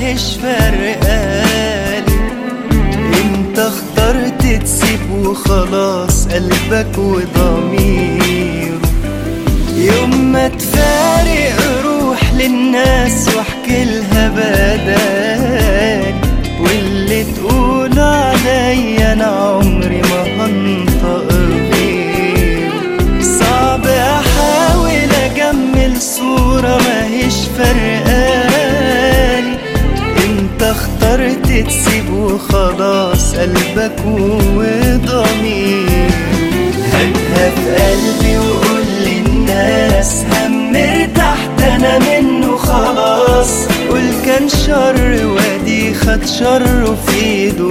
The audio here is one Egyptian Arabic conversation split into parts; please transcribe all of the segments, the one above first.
ماهيش فرقالي انت اخترت تسيب وخلاص قلبك وضميره يوم ما تفارق روح للناس واحكي لها بدال واللي تقول عليا انا عمري ما هنطق غيره صعب احاول اجمل صورة ماهيش فرقالي انت اخترت تسيب وخلاص قلبك وضمير هاتها في قلبي وقول للناس هم ارتحت انا منه خلاص قول كان شر وادي خد شره في ايده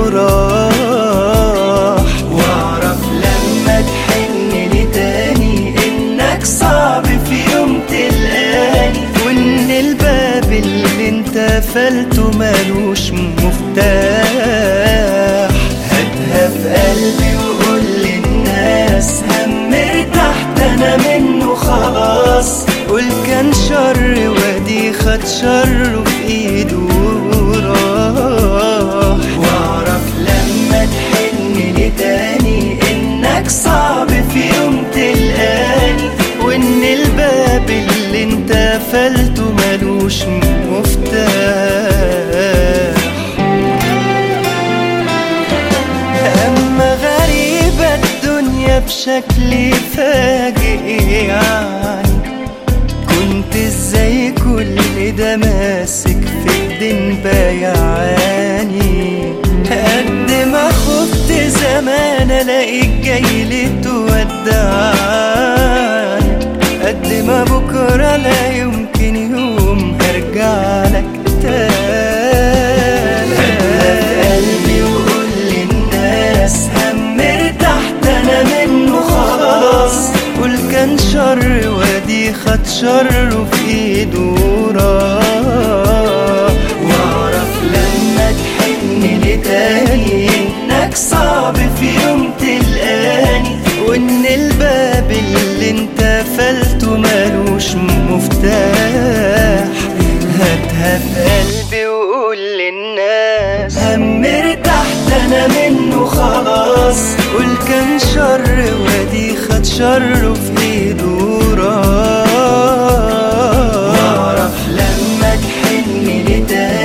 وراح واعرف لما تحن لي تاني انك صعب في يوم تلقاني وان الباب اللي انت قفلته مالوش مفتاح هاتها في قلبي وقول للناس هم ارتحت انا منه خلاص قول كان شر وادي خد شره في ايده وراح واعرف لما تحن لي تاني انك صعب في يوم تلقاني وان الباب اللي انت قفلته ملوش مفتاح أما غريبة الدنيا بشكل فاجئ يعني كنت ازاي كل ده ماسك في ايدين بايعاني قد ما خفت زمان الاقيك جاي لتودعني قد ما بكرة لا يمكن يوم هرجع لك تاني قلبي وقول للناس هم ارتحت انا منه خلاص قول كان شر وادي خد شره في ايده وراح واعرف لما تحن لي تاني انك صعب في يوم تلقاني وان الباب اللي انت قفلته مالوش مفتاح هاتها في قلبي وقول للناس هم ارتحت انا منه خلاص قول كان شر وادي خد شره في ايده وراح واعرف لما تحن لي تاني